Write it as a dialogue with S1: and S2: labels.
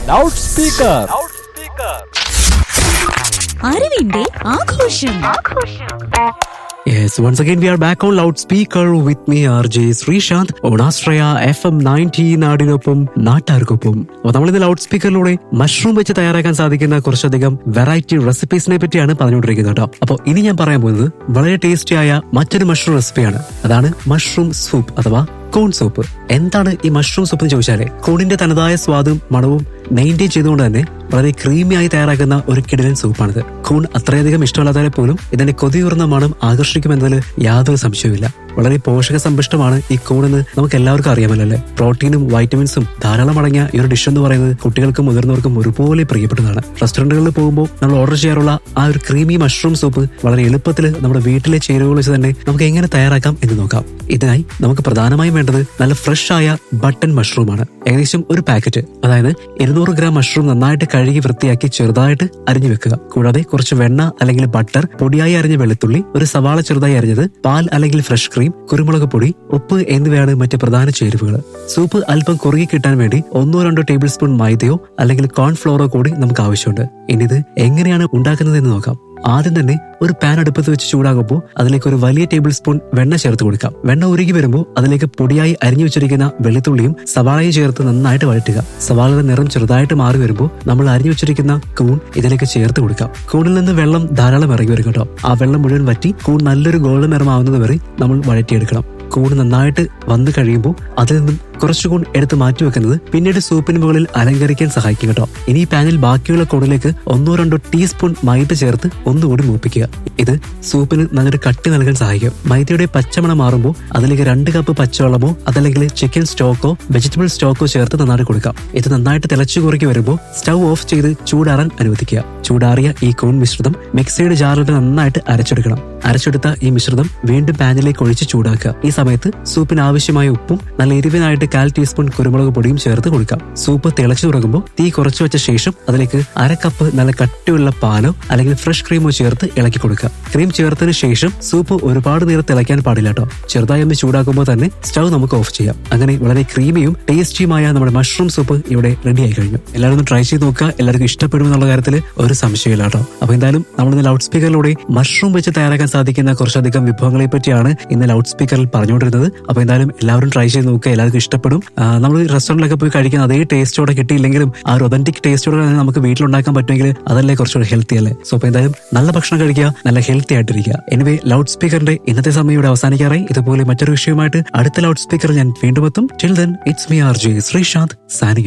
S1: loud speaker
S2: അറിവിന്റെ ആഘോഷം
S3: Yes, once again we are back on loudspeaker with me RJ Sreesanth on Astraya FM 90 നാടിനൊപ്പം നാട്ടാർക്കൊപ്പം അപ്പൊ നമ്മളിന്ന് ലൗഡ് സ്പീക്കറിലൂടെ മഷ്റൂം വെച്ച് തയ്യാറാക്കാൻ സാധിക്കുന്ന കുറച്ചധികം വെറൈറ്റി റെസിപ്പീസിനെ പറ്റിയാണ് പറഞ്ഞുകൊണ്ടിരിക്കുന്നത് കേട്ടോ അപ്പോൾ ഇനി ഞാൻ പറയാൻ പോകുന്നത് വളരെ ടേസ്റ്റിയായ മറ്റൊരു മഷ്റൂം റെസിപ്പിയാണ് അതാണ് മഷ്റൂം സൂപ്പ് അഥവാ കോൺ സൂപ്പ് എന്താണ് ഈ മഷ്റൂം സൂപ്പ് എന്ന് ചോദിച്ചാല് കോണിന്റെ തനതായ സ്വാദും മണവും മെയിൻറ്റെയിൻ ചെയ്തുകൊണ്ട് തന്നെ വളരെ ക്രീമി ആയി തയ്യാറാക്കുന്ന ഒരു കിടിലൻ സൂപ്പാണിത് കൂൺ അത്രയധികം ഇഷ്ടമല്ലാത്തവരെ പോലും ഇതിന്റെ കൊതിയൂർന്ന മണം ആകർഷിക്കുമെന്നതിൽ യാതൊരു സംശയവുമില്ല വളരെ പോഷക സമ്പുഷ്ടമാണ് ഈ കൂൺ എന്ന് നമുക്ക് എല്ലാവർക്കും അറിയാമല്ലോ അല്ലേ പ്രോട്ടീനും വൈറ്റമിൻസും ധാരാളം അടങ്ങിയ ഈ ഒരു ഡിഷ് എന്ന് പറയുന്നത് കുട്ടികൾക്കും മുതിർന്നവർക്കും ഒരുപോലെ പ്രിയപ്പെട്ടതാണ് റെസ്റ്റോറന്റുകളിൽ പോകുമ്പോൾ നമ്മൾ ഓർഡർ ചെയ്യാറുള്ള ആ ഒരു ക്രീമി മഷ്റൂം സൂപ്പ് വളരെ എളുപ്പത്തിൽ നമ്മുടെ വീട്ടിലെ ചേരുവകൾ വെച്ച് തന്നെ നമുക്ക് എങ്ങനെ തയ്യാറാക്കാം എന്ന് നോക്കാം ഇതിനായി നമുക്ക് പ്രധാനമായും വേണ്ടത് നല്ല ഫ്രഷ് ആയ ബട്ടൺ മഷ്റൂം ആണ് ഏകദേശം ഒരു പാക്കറ്റ് അതായത് ഇരുന്നൂറ് ഗ്രാം മഷ്റൂം നന്നായിട്ട് കഴുകി വൃത്തിയാക്കി ചെറുതായിട്ട് അരിഞ്ഞു വെക്കുക കൂടാതെ കുറച്ച് വെണ്ണ അല്ലെങ്കിൽ ബട്ടർ പൊടിയായി അരിഞ്ഞ വെളുത്തുള്ളി ഒരു സവാള ചെറുതായി അരിഞ്ഞത് പാൽ അല്ലെങ്കിൽ ഫ്രഷ് ക്രീം കുരുമുളക് പൊടി ഉപ്പ് എന്നിവയാണ് മറ്റ് പ്രധാന ചേരുവകൾ സൂപ്പ് അല്പം കുറുകി കിട്ടാൻ വേണ്ടി ഒന്നോ രണ്ടോ ടേബിൾ സ്പൂൺ മൈദയോ അല്ലെങ്കിൽ കോൺഫ്ലോറോ കൂടി നമുക്ക് ആവശ്യമുണ്ട് ഇനി ഇത് എങ്ങനെയാണ് ഉണ്ടാക്കുന്നതെന്ന് നോക്കാം ആദ്യം തന്നെ ഒരു പാൻ അടുപ്പത്ത് വെച്ച് ചൂടാകുമ്പോൾ അതിലേക്ക് ഒരു വലിയ ടേബിൾ സ്പൂൺ വെണ്ണ ചേർത്ത് കൊടുക്കാം വെണ്ണ ഉരുകി വരുമ്പോൾ അതിലേക്ക് പൊടിയായി അരിഞ്ഞു വെച്ചിരിക്കുന്ന വെളുത്തുള്ളിയും സവാളയും ചേർത്ത് നന്നായിട്ട് വഴറ്റുക സവാളയുടെ നിറം ചെറുതായിട്ട് മാറി വരുമ്പോൾ നമ്മൾ അരിഞ്ഞു വെച്ചിരിക്കുന്ന കൂൺ ഇതിലേക്ക് ചേർത്ത് കൊടുക്കാം കൂണിൽ നിന്ന് വെള്ളം ധാരാളം ഇറങ്ങി വരും കേട്ടോ ആ വെള്ളം മുഴുവൻ വറ്റി കൂൺ നല്ലൊരു ഗോൾഡൻ നിറമാവുന്നത് വരെ നമ്മൾ വഴറ്റിയെടുക്കണം കൂണ് നന്നായിട്ട് വന്നു കഴിയുമ്പോൾ അതിൽ നിന്നും കുറച്ചു കൂൺ എടുത്ത് മാറ്റി വെക്കുന്നത് പിന്നീട് സൂപ്പിന് മുകളിൽ അലങ്കരിക്കാൻ സഹായിക്കും കേട്ടോ ഇനി ഈ പാനിൽ ബാക്കിയുള്ള കൂണിലേക്ക് ഒന്നോ രണ്ടോ ടീസ്പൂൺ മൈദ ചേർത്ത് ഒന്നുകൂടി മൂപ്പിക്കുക ഇത് സൂപ്പിന് നല്ലൊരു കട്ടി നൽകാൻ സഹായിക്കും മൈദയുടെ പച്ചമണം മാറുമ്പോൾ അതിലേക്ക് രണ്ട് കപ്പ് പച്ചവെള്ളമോ അതല്ലെങ്കിൽ ചിക്കൻ സ്റ്റോക്കോ വെജിറ്റബിൾ സ്റ്റോക്കോ ചേർത്ത് നന്നായിട്ട് കൊടുക്കാം ഇത് നന്നായിട്ട് തിളച്ചു കുറുക്കി വരുമ്പോൾ സ്റ്റൗ ഓഫ് ചെയ്ത് ചൂടാറാൻ അനുവദിക്കുക ചൂടാറിയ ഈ കൂൺ മിശ്രിതം മിക്സിയുടെ ജാറിൽ നന്നായിട്ട് അരച്ചെടുക്കണം അരച്ചെടുത്ത ഈ മിശ്രിതം വീണ്ടും പാനിലേക്ക് ഒഴിച്ച് ചൂടാക്കുക ഈ സമയത്ത് സൂപ്പിന് ആവശ്യമായ ഉപ്പും നല്ല എരിവിനായിട്ട് കാൽ ടീസ്പൂൺ കുരുമുളക് പൊടിയും ചേർത്ത് കൊടുക്കാം സൂപ്പ് തിളച്ചു തുടങ്ങുമ്പോൾ തീ കുറച്ചു വെച്ച ശേഷം അതിലേക്ക് അര കപ്പ് നല്ല കട്ടിയുള്ള പാലോ അല്ലെങ്കിൽ ഫ്രഷ് ക്രീമോ ചേർത്ത് ഇളക്കി കൊടുക്കുക ക്രീം ചേർത്തതിന് ശേഷം സൂപ്പ് ഒരുപാട് നേരം തിളയ്ക്കാൻ പാടില്ല കേട്ടോ ചെറുതായി ഒന്ന് ചൂടാക്കുമ്പോൾ തന്നെ സ്റ്റൗ നമുക്ക് ഓഫ് ചെയ്യാം അങ്ങനെ വളരെ ക്രീമിയും ടേസ്റ്റിയുമായ നമ്മുടെ മഷ്റൂം സൂപ്പ് ഇവിടെ റെഡി ആയി കഴിഞ്ഞു എല്ലാവരും ഒന്ന് ട്രൈ ചെയ്ത് നോക്കുക എല്ലാവർക്കും ഇഷ്ടപ്പെടും എന്നുള്ള കാര്യത്തിൽ ഒരു സംശയമില്ല കേട്ടോ അപ്പൊ എന്തായാലും നമ്മൾ ലൗഡ് സ്പീക്കറിലൂടെ മഷ്റൂം വെച്ച് തയ്യാറാക്കാൻ സാധിക്കുന്ന കുറച്ചധികം വിഭവങ്ങളെ പറ്റിയാണ് ഇന്ന് ലൗഡ് സ്പീക്കറിൽ പറഞ്ഞുകൊണ്ടിരുന്നത് അപ്പൊ എന്തായാലും എല്ലാവരും ട്രൈ ചെയ്ത് നോക്കുക എല്ലാവർക്കും ഇഷ്ടപ്പെടും ആ, നമ്മൾ റെസ്റ്റോറന്റിലൊക്കെ പോയി കഴിക്കുന്ന അതേ ടേസ്റ്റോടെ കിട്ടിയില്ലെങ്കിലും ആ ഒരു ഒതന്റിക് ടേസ്റ്റോടെ തന്നെ നമുക്ക് വീട്ടിലുണ്ടാക്കാൻ പറ്റുമെങ്കിൽ അതല്ലേ കുറച്ചുകൂടി ഹെൽത്തി അല്ലേ സോ അപ്പൊ എന്തായാലും നല്ല ഭക്ഷണം കഴിക്കുക നല്ല ഹെൽത്തി ആയിട്ടിരിക്കുക എനിവേ ലൗഡ് സ്പീക്കറിന്റെ ഇന്നത്തെ സമയം ഇവിടെ അവസാനിക്കാറായി ഇതുപോലെ മറ്റൊരു വിഷയമായിട്ട് അടുത്ത ലൗഡ് സ്പീക്കറിൽ ഞാൻ വീണ്ടും എത്തും till then it's me R J Sreesanth സാനിങ്